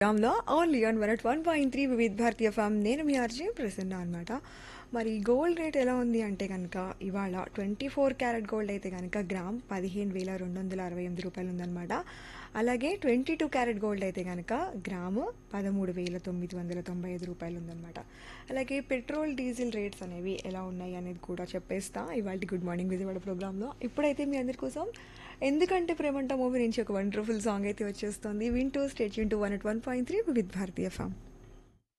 ప్రోగ్రామ్లో only on one at one point three Vividha Bharatiya form నేను మీ RJ Prasanna అనమాట మరి గోల్డ్ రేట్ ఎలా ఉంది అంటే కనుక ఇవాళ ట్వంటీ ఫోర్ క్యారెట్ గోల్డ్ అయితే కనుక గ్రామ్ పదిహేను వేల రెండు వందల అరవై ఎనిమిది రూపాయలు ఉందన్నమాట అలాగే ట్వంటీ టూ క్యారెట్ గోల్డ్ అయితే కనుక గ్రాము పదమూడు వేల తొమ్మిది వందల తొంభై ఐదు రూపాయలు ఉందన్నమాట అలాగే పెట్రోల్ డీజిల్ రేట్స్ అనేవి ఎలా ఉన్నాయి అనేది కూడా చెప్పేస్తా ఇవాళ గుడ్ మార్నింగ్ విజయవాడ ప్రోగ్రాంలో ఇప్పుడైతే మీ అందరి కోసం ఎందుకంటే ప్రేమంట మూవీ నుంచి ఒక వండర్ఫుల్ సాంగ్ అయితే వచ్చేస్తుంది వింటూ స్టేట్ యూన్ to one at one point three with Bharatiya form